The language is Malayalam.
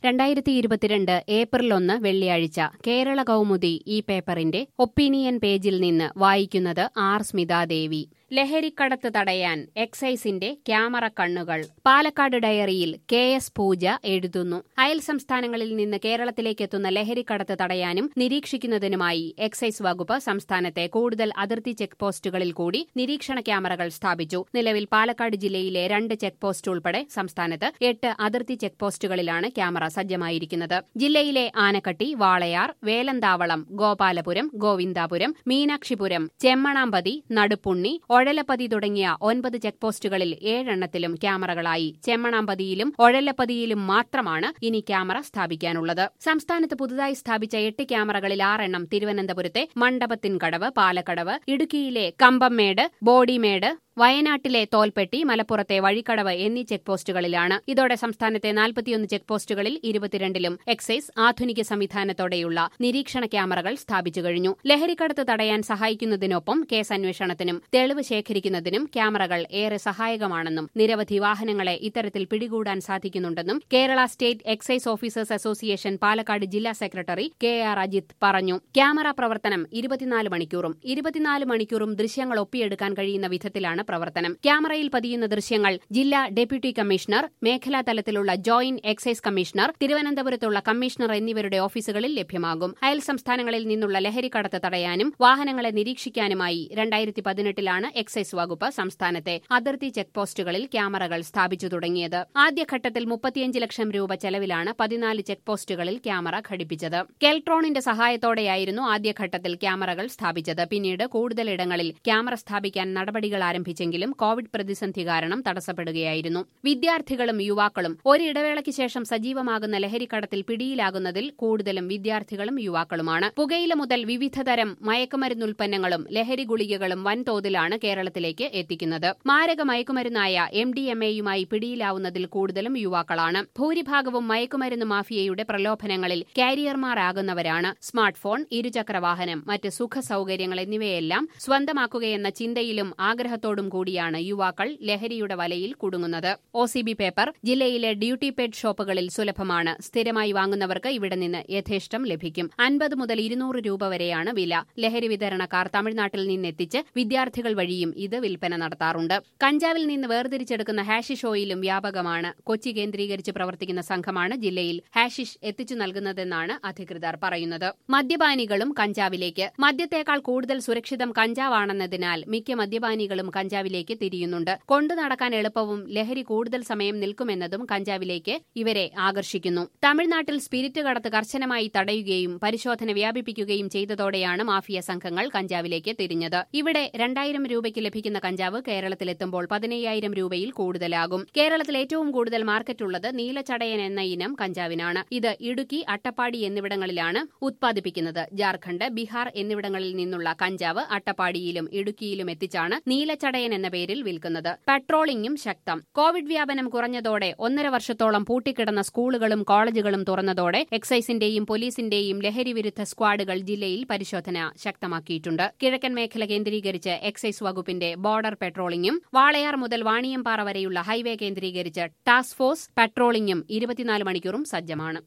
രണ്ടായിരത്തി ഇരുപത്തിരണ്ട് ഏപ്രിൽ ഒന്ന് വെള്ളിയാഴ്ച കേരള കൗമുദി ഈ പേപ്പറിന്റെ ഒപ്പീനിയൻ പേജിൽ നിന്ന് വായിക്കുന്നത് ആർ സ്മിതാദേവി ലഹരിക്കടത്ത് തടയാൻ എക്സൈസിന്റെ ക്യാമറ കണ്ണുകൾ പാലക്കാട് ഡയറിയിൽ കെ എസ് പൂജ എഴുതുന്നു അയൽ സംസ്ഥാനങ്ങളിൽ നിന്ന് കേരളത്തിലേക്കെത്തുന്ന ലഹരിക്കടത്ത് തടയാനും നിരീക്ഷിക്കുന്നതിനുമായി എക്സൈസ് വകുപ്പ് സംസ്ഥാനത്തെ കൂടുതൽ അതിർത്തി ചെക്ക് പോസ്റ്റുകളിൽ കൂടി നിരീക്ഷണ ക്യാമറകൾ സ്ഥാപിച്ചു നിലവിൽ പാലക്കാട് ജില്ലയിലെ രണ്ട് ചെക്ക് പോസ്റ്റ് ഉൾപ്പെടെ സംസ്ഥാനത്ത് എട്ട് അതിർത്തി ചെക്ക് പോസ്റ്റുകളിലാണ് ക്യാമറ സജ്ജമായിരിക്കുന്നത് ജില്ലയിലെ ആനക്കട്ടി വാളയാർ വേലന്താവളം ഗോപാലപുരം ഗോവിന്ദാപുരം മീനാക്ഷിപുരം ചെമ്മണാമ്പതി നടുപ്പുണ്ണി ഒഴലപ്പതി തുടങ്ങിയ ഒൻപത് ചെക്ക് പോസ്റ്റുകളിൽ ഏഴെണ്ണത്തിലും ക്യാമറകളായി ചെമ്മണാമ്പതിയിലും ഒഴലപ്പതിയിലും മാത്രമാണ് ഇനി ക്യാമറ സ്ഥാപിക്കാനുള്ളത് സംസ്ഥാനത്ത് പുതുതായി സ്ഥാപിച്ച എട്ട് ക്യാമറകളിൽ ആറെണ്ണം തിരുവനന്തപുരത്തെ മണ്ഡപത്തിൻകടവ് പാലക്കടവ് ഇടുക്കിയിലെ കമ്പമ്മേട് ബോഡിമേട് വയനാട്ടിലെ തോൽപ്പെട്ടി മലപ്പുറത്തെ വഴിക്കടവ് എന്നീ ചെക്ക് പോസ്റ്റുകളിലാണ് ഇതോടെ സംസ്ഥാനത്തെ നാൽപ്പത്തിയൊന്ന് ചെക്ക് പോസ്റ്റുകളിൽ ഇരുപത്തിരണ്ടിലും എക്സൈസ് ആധുനിക സംവിധാനത്തോടെയുള്ള നിരീക്ഷണ ക്യാമറകൾ സ്ഥാപിച്ചു കഴിഞ്ഞു ലഹരിക്കടത്ത് തടയാൻ സഹായിക്കുന്നതിനൊപ്പം കേസ് അന്വേഷണത്തിനും തെളിവ് ശേഖരിക്കുന്നതിനും ക്യാമറകൾ ഏറെ സഹായകമാണെന്നും നിരവധി വാഹനങ്ങളെ ഇത്തരത്തിൽ പിടികൂടാൻ സാധിക്കുന്നുണ്ടെന്നും Kerala state excise officers association Palakkad ജില്ലാ സെക്രട്ടറി കെ ആർ അജിത് പറഞ്ഞു ക്യാമറ പ്രവർത്തനം ഇരുപത്തിനാല് മണിക്കൂറും ഇരുപത്തിനാല് മണിക്കൂറും ദൃശ്യങ്ങൾ ഒപ്പിയെടുക്കാൻ കഴിയുന്ന വിധത്തിലാണ് പ്രവർത്തനം ക്യാമറയിൽ പതിയുന്ന ദൃശ്യങ്ങൾ ജില്ലാ ഡെപ്യൂട്ടി കമ്മീഷണർ മേഖലാ തലത്തിലുള്ള ജോയിന്റ് എക്സൈസ് കമ്മീഷണർ തിരുവനന്തപുരത്തുള്ള കമ്മീഷണർ എന്നിവരുടെ ഓഫീസുകളിൽ ലഭ്യമാകും അയൽ സംസ്ഥാനങ്ങളിൽ നിന്നുള്ള ലഹരിക്കടത്ത് തടയാനും വാഹനങ്ങളെ നിരീക്ഷിക്കാനുമായി രണ്ടായിരത്തി പതിനെട്ടിലാണ് എക്സൈസ് വകുപ്പ് സംസ്ഥാനത്തെ അതിർത്തി ചെക്ക് പോസ്റ്റുകളിൽ ക്യാമറകൾ സ്ഥാപിച്ചു തുടങ്ങിയത് ആദ്യഘട്ടത്തിൽ മുപ്പത്തിയഞ്ച് ലക്ഷം രൂപ ചെലവിലാണ് പതിനാല് ചെക്ക് പോസ്റ്റുകളിൽ ക്യാമറ ഘടിപ്പിച്ചത് കെൽട്രോണിന്റെ സഹായത്തോടെയായിരുന്നു ആദ്യഘട്ടത്തിൽ ക്യാമറകൾ സ്ഥാപിച്ചത് പിന്നീട് കൂടുതലിടങ്ങളിൽ ക്യാമറ സ്ഥാപിക്കാൻ നടപടികൾ ആരംഭിച്ചെങ്കിലും കോവിഡ് പ്രതിസന്ധി കാരണം തടസ്സപ്പെടുകയായിരുന്നു വിദ്യാർത്ഥികളും യുവാക്കളും ഒരിടവേളയ്ക്ക് ശേഷം സജീവമാകുന്ന ലഹരിക്കടത്തിൽ പിടിയിലാകുന്നതിൽ കൂടുതലും വിദ്യാർത്ഥികളും യുവാക്കളുമാണ് പുകയില മുതൽ വിവിധതരം മയക്കുമരുന്നുൽപ്പന്നങ്ങളും ലഹരി ഗുളികകളും വൻതോതിലാണ് കേരളത്തിലേക്ക് എത്തിക്കുന്നത് മാരക മയക്കുമരുന്നായ എം ഡി എം എയുമായി പിടിയിലാവുന്നതിൽ കൂടുതലും യുവാക്കളാണ് ഭൂരിഭാഗവും മയക്കുമരുന്ന് മാഫിയയുടെ പ്രലോഭനങ്ങളിൽ കാരിയർമാരാകുന്നവരാണ് സ്മാർട്ട് ഫോൺ ഇരുചക്രവാഹനം മറ്റ് സുഖ സൌകര്യങ്ങൾ എന്നിവയെല്ലാം സ്വന്തമാക്കുകയെന്ന ചിന്തയിലും ആഗ്രഹത്തോടും കൂടിയാണ് യുവാക്കൾ ലഹരിയുടെ വലയിൽ കുടുങ്ങുന്നത് ഒ സി ബി പേപ്പർ ജില്ലയിലെ ഡ്യൂട്ടി പെയ്ഡ് ഷോപ്പുകളിൽ സുലഭമാണ് സ്ഥിരമായി വാങ്ങുന്നവർക്ക് ഇവിടെ നിന്ന് യഥേഷ്ടം ലഭിക്കും അൻപത് മുതൽ ഇരുന്നൂറ് രൂപ വരെയാണ് വില ലഹരി വിതരണക്കാർ തമിഴ്നാട്ടിൽ നിന്നെത്തിച്ച് വിദ്യാർത്ഥികൾ വഴിയും ഇത് വിൽപ്പന നടത്താറുണ്ട് കഞ്ചാവിൽ നിന്ന് വേർതിരിച്ചെടുക്കുന്ന ഹാഷിഷ് ഓയിലും വ്യാപകമാണ് കൊച്ചി കേന്ദ്രീകരിച്ച് പ്രവർത്തിക്കുന്ന സംഘമാണ് ജില്ലയിൽ ഹാഷിഷ് എത്തിച്ചു നൽകുന്നതെന്നാണ് അധികൃതർ പറയുന്നത് മദ്യപാനികളും കഞ്ചാവിലേക്ക് മദ്യത്തേക്കാൾ കൂടുതൽ സുരക്ഷിതം കഞ്ചാവാണെന്നതിനാൽ മിക്ക മദ്യപാനികളും കഞ്ചാവിലേക്ക് തിരിയുന്നുണ്ട് കൊണ്ടു നടക്കാൻ എളുപ്പവും ലഹരി കൂടുതൽ സമയം നിൽക്കുമെന്നതും കഞ്ചാവിലേക്ക് ഇവരെ ആകർഷിക്കുന്നു തമിഴ്നാട്ടിൽ സ്പിരിറ്റ് കടത്ത് കർശനമായി തടയുകയും പരിശോധന വ്യാപിപ്പിക്കുകയും ചെയ്തതോടെയാണ് മാഫിയ സംഘങ്ങൾ കഞ്ചാവിലേക്ക് തിരിഞ്ഞത് ഇവിടെ രണ്ടായിരം രൂപയ്ക്ക് ലഭിക്കുന്ന കഞ്ചാവ് കേരളത്തിലെത്തുമ്പോൾ പതിനയ്യായിരം രൂപയിൽ കൂടുതലാകും കേരളത്തിൽ ഏറ്റവും കൂടുതൽ മാർക്കറ്റുള്ളത് നീലച്ചടയൻ എന്ന ഇനം കഞ്ചാവിനാണ് ഇത് ഇടുക്കി അട്ടപ്പാടി എന്നിവിടങ്ങളിലാണ് ഉത്പാദിപ്പിക്കുന്നത് ജാർഖണ്ഡ് ബീഹാർ എന്നിവിടങ്ങളിൽ നിന്നുള്ള കഞ്ചാവ് അട്ടപ്പാടിയിലും ഇടുക്കിയിലും എത്തിച്ചാണ് നീലച്ചടയൻ എന്ന പേരിൽ വിൽക്കുന്നത് പെട്രോളിംഗും ശക്തം കോവിഡ് വ്യാപനം കുറഞ്ഞതോടെ ഒന്നര വർഷത്തോളം പൂട്ടിക്കിടന്ന സ്കൂളുകളും കോളേജുകളും തുറന്നതോടെ എക്സൈസിന്റെയും പോലീസിന്റെയും ലഹരി വിരുദ്ധ സ്ക്വാഡുകൾ ജില്ലയിൽ പരിശോധന ശക്തമാക്കിയിട്ടുണ്ട് കിഴക്കൻ മേഖല കേന്ദ്രീകരിച്ച് എക്സൈസ് വകുപ്പിന്റെ ബോർഡർ പെട്രോളിംഗും വാളയാർ മുതൽ വാണിയമ്പാറ വരെയുള്ള ഹൈവേ കേന്ദ്രീകരിച്ച് ടാസ്ക് ഫോഴ്സ് പെട്രോളിംഗും ഇരുപത്തിനാല് മണിക്കൂറും സജ്ജമാണ്